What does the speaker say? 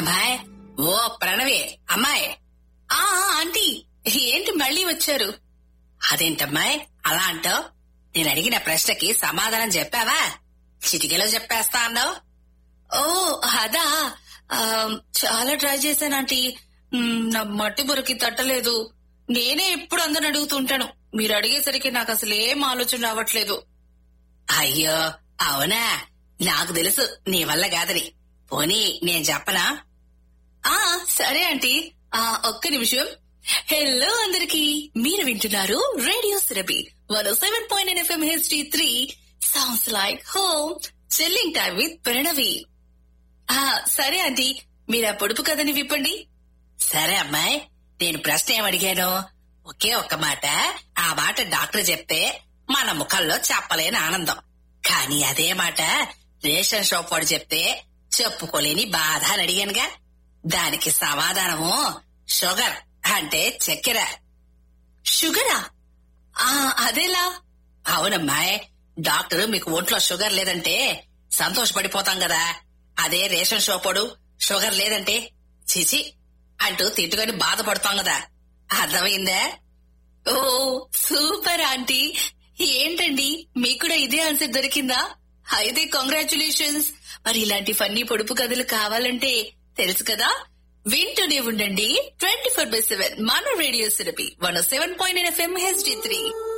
అమ్మాయి ఓ ప్రణవి అమ్మాయి ఆ ఆ, ఆంటీ ఏంటి మళ్ళీ వచ్చారు అదేంటమ్మాయి అలా అంటావు నేను అడిగిన ప్రశ్నకి సమాధానం చెప్పావా చిటికెలో చెప్పేస్తా అన్నావు ఓ అదా ఆ, చాలా ట్రై చేశాను ఆంటీ మ్, నా మట్టి బురకి తట్టలేదు నేనే ఎప్పుడు అందరిని అడుగుతుంటాను మీరు అడిగేసరికి నాకు అసలు ఏం ఆలోచన రావట్లేదు అయ్యో అవునా నాకు తెలుసు నీ వల్ల కాదని పోనీ నేను చెప్పనా ఆ సరే ఆంటీ ఆ ఒక్క నిమిషం హలో అందరికి మీరు వింటున్నారు రేడియో సిరబి one seven point FM HD three sounds like home chilling time with Pranavi ఆ సరే ఆంటీ మీరు ఆ పొడుపు కథని విప్పండి సరే అమ్మాయి నేను ప్రశ్న ఏమడిగాను ఒకే ఒక్క మాట ఆ మాట డాక్టర్ చెప్తే మన ముఖంలో చెప్పలేని ఆనందం కానీ అదే మాట రేషన్ షాప్ వాడు చెప్తే చెప్పుకోలేని బాధ అని అడిగానుగా దానికి సమాధానము షుగర్ అంటే చక్కెర షుగరా ఆ అదేలా అవునమ్మాయ్ డాక్టర్ మీకు ఒంట్లో షుగర్ లేదంటే సంతోషపడిపోతాం కదా అదే రేషన్ షాపోడు షుగర్ లేదంటే చిచి అంటూ తిట్టుకొని బాధపడతాం కదా అర్థమైందా ఓ సూపర్ ఆంటీ ఏంటండి మీకు కూడా ఇదే ఆన్సర్ దొరికిందా అయితే కంగ్రాచులేషన్స్ మరి ఇలాంటి ఫన్నీ పొడుపు కథలు కావాలంటే తెలుసు కదా వింటూనే ఉండండి ట్వంటీ ఫోర్ బై సెవెన్ మన రేడియో సిరపి one seven point FM HD three